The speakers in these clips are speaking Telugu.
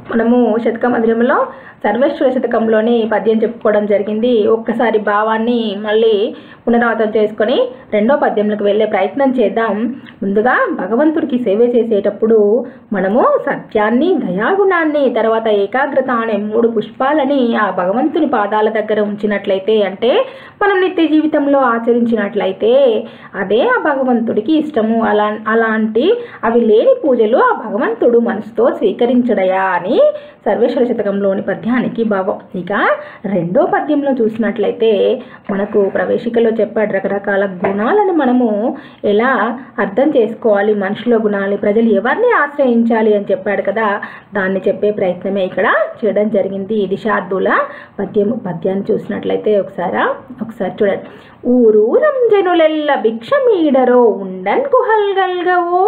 మనము శతక మధురంలో సర్వేశ్వర శతకంలోని పద్యం చెప్పుకోవడం జరిగింది ఒక్కసారి భావాన్ని మళ్ళీ పునరావృతం చేసుకొని రెండో పద్యంలోకి వెళ్ళే ప్రయత్నం చేద్దాం ముందుగా భగవంతుడికి సేవ చేసేటప్పుడు మనము సత్యాన్ని దయాగుణాన్ని తర్వాత ఏకాగ్రత అనే మూడు పుష్పాలని ఆ భగవంతుని పాదాల దగ్గర ఉంచినట్లయితే అంటే మనం నిత్య జీవితంలో ఆచరించినట్లయితే అదే ఆ భగవంతుడికి ఇష్టము అలా అలాంటి అవి లేని పూజలు ఆ భగవంతుడు మనసుతో స్వీకరించడయా అని సర్వేశ్వర శతకంలోని పద్యానికి భావం ఇక రెండో పద్యంలో చూసినట్లయితే మనకు ప్రవేశికలో చెప్పాడు రకరకాల గుణాలను మనము ఎలా అర్థం చేసుకోవాలి మనుషుల గుణాలు ప్రజలు ఎవరిని ఆశ్రయించాలి అని చెప్పాడు కదా దాన్ని చెప్పే ప్రయత్నమే ఇక్కడ చేయడం జరిగింది ఇది శార్దుల పద్యం పద్యాన్ని చూసినట్లయితే ఒకసారి ఒకసారి చూడండి ఊరూరం జనులెల్ల భిక్షమీడరో ఉండన్ కుహల్గల్గవో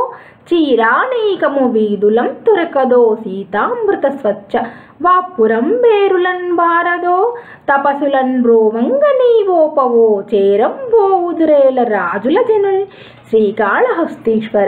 చీరానీకము వీధులం తురకదో సీతామృత స్వచ్ఛ వాపురం బేరులన్ బారదో తపసులన్ రోమంగ నీవోపవో చేరం బోవుదురేల రాజుల జనుల్ శ్రీకాళహస్తీశ్వర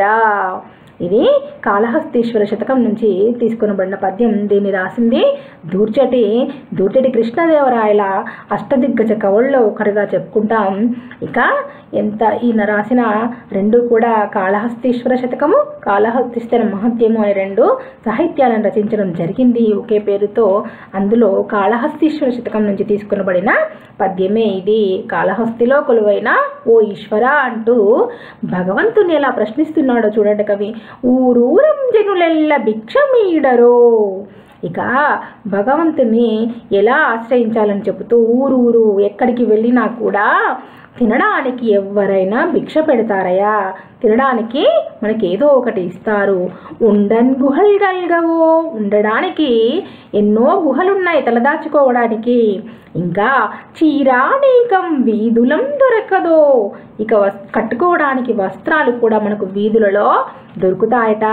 ఇది కాళహస్తీశ్వర శతకం నుంచి తీసుకొనబడిన పద్యం దీన్ని రాసింది దూర్చటి దూర్చటి కృష్ణదేవరాయల అష్టదిగ్గజ కవుల్లో ఒకరిగా చెప్పుకుంటాం ఇక ఎంత ఈయన రాసిన రెండు కూడా కాళహస్తీశ్వర శతకము కాళహస్తీశ్వర మహత్యము అనే రెండు సాహిత్యాలను రచించడం జరిగింది ఒకే పేరుతో అందులో కాళహస్తీశ్వర శతకం నుంచి తీసుకొనబడిన పద్యమే ఇది కాళహస్తిలో కొలువైన ఓ ఈశ్వర అంటూ భగవంతుని ఎలా ప్రశ్నిస్తున్నాడో చూడండి కవి ఊరూరం జనులెల్ల భిక్షమీడరో ఇక భగవంతుని ఎలా ఆశ్రయించాలని చెబుతూ ఊరు ఊరు ఎక్కడికి వెళ్ళినా కూడా తినడానికి ఎవరైనా భిక్ష పెడతారయా తినడానికి మనకి ఏదో ఒకటి ఇస్తారు ఉండన్ గుహలు గల్గవో ఉండడానికి ఎన్నో గుహలున్నాయి తలదాచుకోవడానికి ఇంకా చీరానీకం వీధులం దొరకదో ఇక వస్ కట్టుకోవడానికి వస్త్రాలు కూడా మనకు వీధులలో దొరుకుతాయట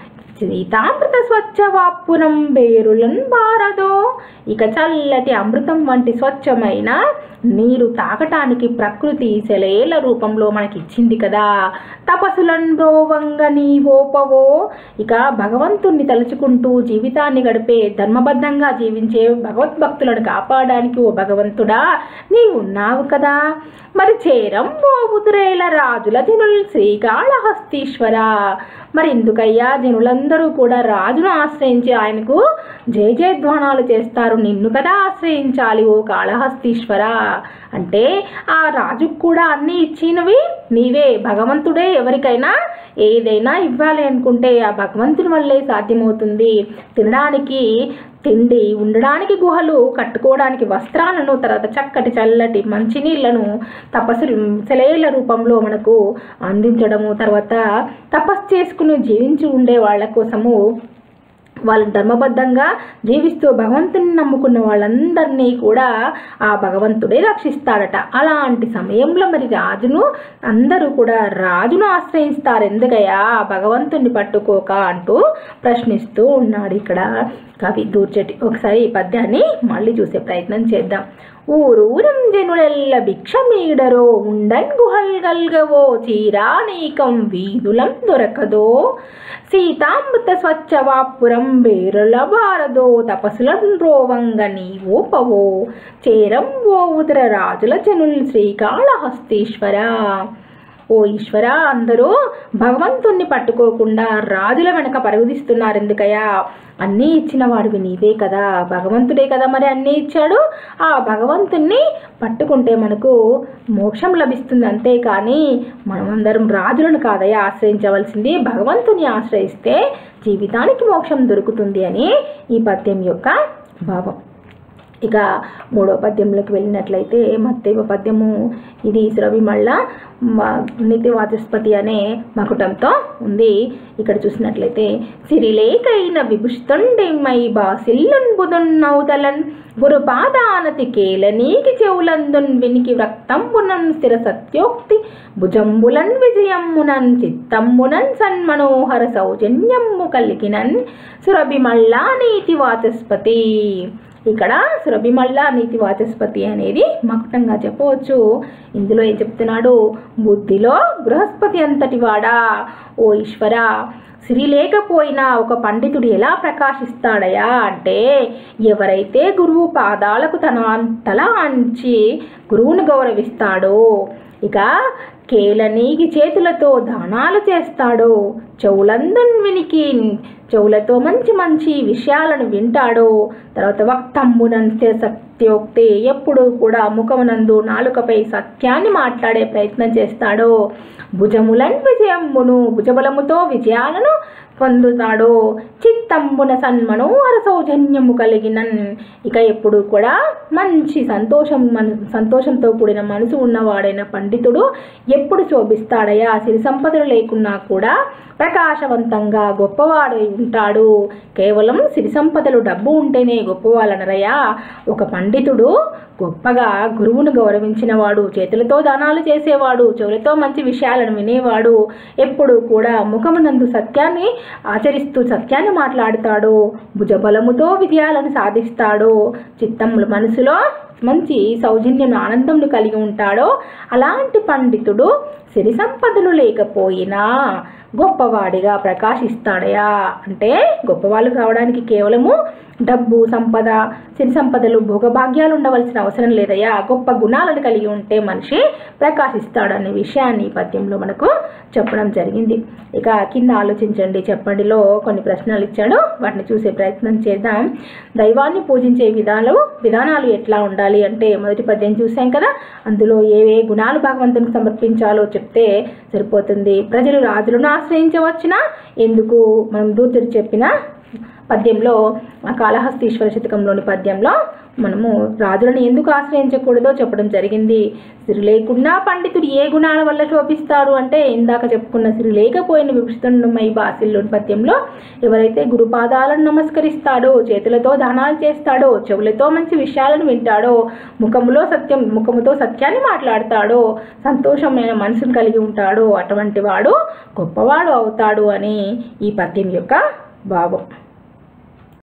సీతామృత స్వచ్ఛ వాపురం బేరులన్ బారదో ఇక చల్లటి అమృతం వంటి స్వచ్ఛమైన నీరు తాగటానికి ప్రకృతి సెలేల రూపంలో మనకి ఇచ్చింది కదా తపస్సులన్ రోవంగ నీవోపవో ఇక భగవంతుణ్ణి తలుచుకుంటూ జీవితాన్ని గడిపే ధర్మబద్ధంగా జీవించే భగవద్భక్తులను కాపాడడానికి ఓ భగవంతుడా నీవు ఉన్నావు కదా మరి చేరం బోవుదురేల రాజుల జనుల్ శ్రీకాళహస్తీశ్వర మరి ఎందుకయ్యా జనులందరూ కూడా రాజును ఆశ్రయించి ఆయనకు జయ జయధ్వానాలు చేస్తారు నిన్ను కదా ఆశ్రయించాలి ఓ కాళహస్తీశ్వర అంటే ఆ రాజుకు కూడా అన్నీ ఇచ్చినవి నీవే భగవంతుడే ఎవరికైనా ఏదైనా ఇవ్వాలి అనుకుంటే ఆ భగవంతుని వల్లే సాధ్యమవుతుంది తినడానికి తిండి ఉండడానికి గుహలు కట్టుకోవడానికి వస్త్రాలను తర్వాత చక్కటి చల్లటి మంచినీళ్లను తపస్సు సెలయేళ్ల రూపంలో మనకు అందించడము తర్వాత తపస్సు చేసుకుని జీవించి ఉండే వాళ్ళ కోసము వాళ్ళు ధర్మబద్ధంగా జీవిస్తూ భగవంతుని నమ్ముకున్న వాళ్ళందరినీ కూడా ఆ భగవంతుడే రక్షిస్తాడట అలాంటి సమయంలో మరి రాజును అందరూ కూడా రాజును ఆశ్రయిస్తారు ఎందుకయ్యా ఆ భగవంతుణ్ణి పట్టుకోక అంటూ ప్రశ్నిస్తూ ఉన్నాడు ఇక్కడ కవి దూర్చటి ఒకసారి ఈ పద్యాన్ని మళ్ళీ చూసే ప్రయత్నం చేద్దాం ఊరూరం జనులెల్ల భిక్షమీడరో ఉండన్ గుహల్ గల్గవో చీరానీకం వీధులం దొరకదో సీతామృత స్వచ్ఛవాపురం బేరుల బారదో తపసులం రోవంగ నీవోపవో చేరం ఓ ఉదర రాజుల జనుల్ శ్రీకాళహస్తీశ్వర ఓ ఈశ్వర అందరూ భగవంతుణ్ణి పట్టుకోకుండా రాజుల వెనక పరుగుదిస్తున్నారు ఎందుకయ్యా అన్నీ ఇచ్చిన వాడివి నీవే కదా భగవంతుడే కదా మరి అన్నీ ఇచ్చాడు ఆ భగవంతుణ్ణి పట్టుకుంటే మనకు మోక్షం లభిస్తుంది అంతే కానీ మనమందరం రాజులను కాదయ్యా ఆశ్రయించవలసింది భగవంతుని ఆశ్రయిస్తే జీవితానికి మోక్షం దొరుకుతుంది అని ఈ పద్యం యొక్క భావం ఇక మూడో పద్యంలోకి వెళ్ళినట్లయితే మత్తేవ పద్యము ఇది సురభి మళ్ళా నితి వాచస్పతి అనే మకుటంతో ఉంది ఇక్కడ చూసినట్లయితే సిరిలేకైన విభుషితుండెమ్మై బాసిల్లున్ బుధున్ నౌదలన్ గురు పాదానతి కేలనీకి చెవులందున్ వినికి వ్రక్తంబునన్ స్థిర సత్యోక్తి భుజంబులన్ విజయమ్మునన్ చిత్తంబునన్ సన్మనోహర సౌజన్యమ్ము కలిగినన్ సురభి మళ్ళా నీతి వాచస్పతి ఇక్కడ సురభిమల్ల నీతి వాచస్పతి అనేది మకుటంగా చెప్పవచ్చు ఇందులో ఏం చెప్తున్నాడు బుద్ధిలో బృహస్పతి అంతటి వాడా ఓ ఈశ్వర సిరి లేకపోయినా ఒక పండితుడు ఎలా ప్రకాశిస్తాడయా అంటే ఎవరైతే గురువు పాదాలకు తన తల అంచి గురువును గౌరవిస్తాడో ఇక కేలనీగి చేతులతో దానాలు చేస్తాడో చెవులందున్ వినికి చెవులతో మంచి మంచి విషయాలను వింటాడో తర్వాత వక్తంబునంతే సత్యోక్తి ఎప్పుడు కూడా ముఖమునందు నాలుకపై సత్యాన్ని మాట్లాడే ప్రయత్నం చేస్తాడో భుజములన్ విజయమును భుజబలముతో విజయాలను పొందుతాడో చిత్తంబున సన్మను అరసౌజన్యము కలిగినన్ ఇక ఎప్పుడు కూడా మంచి సంతోషం మన సంతోషంతో కూడిన మనసు ఉన్నవాడైన పండితుడు ఎప్పుడు శోభిస్తాడయా సిరి సంపదలు లేకున్నా కూడా ప్రకాశవంతంగా గొప్పవాడై ఉంటాడు కేవలం సిరి సంపదలు డబ్బు ఉంటేనే గొప్పవాళ్ళనరయ్యా ఒక పండితుడు గొప్పగా గురువును గౌరవించినవాడు చేతులతో దానాలు చేసేవాడు చెవులతో మంచి విషయాలను వినేవాడు ఎప్పుడు కూడా ముఖమునందు సత్యాన్ని ఆచరిస్తూ సత్యాన్ని మాట్లాడుతాడు భుజబలముతో విజయాలను సాధిస్తాడు చిత్తములు మనసులో మంచి సౌజన్యం ఆనందంను కలిగి ఉంటాడో అలాంటి పండితుడు సిరి సంపదలు లేకపోయినా గొప్పవాడిగా ప్రకాశిస్తాడయా అంటే గొప్పవాళ్ళు కావడానికి కేవలము డబ్బు సంపద సిరి సంపదలు భోగభాగ్యాలు ఉండవలసిన అవసరం లేదయ్యా గొప్ప గుణాలను కలిగి ఉంటే మనిషి ప్రకాశిస్తాడనే విషయాన్ని ఈ పద్యంలో మనకు చెప్పడం జరిగింది ఇక కింద ఆలోచించండి చెప్పండిలో కొన్ని ప్రశ్నలు ఇచ్చాడు వాటిని చూసే ప్రయత్నం చేద్దాం దైవాన్ని పూజించే విధాలు విధానాలు ఎట్లా ఉండాలి అంటే మొదటి పద్యం చూసాం కదా అందులో ఏ ఏ గుణాలు భగవంతునికి సమర్పించాలో చెప్తే సరిపోతుంది ప్రజలు రాజులను ఆశ్రయించవచ్చునా ఎందుకు మనం దూర్తుడు చెప్పిన పద్యంలో ఆ కాళహస్తీశ్వర శతకంలోని పద్యంలో మనము రాజులను ఎందుకు ఆశ్రయించకూడదో చెప్పడం జరిగింది సిరి లేకుండా పండితుడు ఏ గుణాల వల్ల శోభిస్తాడు అంటే ఇందాక చెప్పుకున్న సిరి లేకపోయిన విభుషుతున్నమై బాసిల్లోని పద్యంలో ఎవరైతే గురుపాదాలను నమస్కరిస్తాడో చేతులతో దానాలు చేస్తాడో చెవులతో మంచి విషయాలను వింటాడో ముఖములో సత్యం ముఖముతో సత్యాన్ని మాట్లాడతాడో సంతోషమైన మనసును కలిగి ఉంటాడో అటువంటి వాడు గొప్పవాడు అవుతాడు అని ఈ పద్యం యొక్క భావం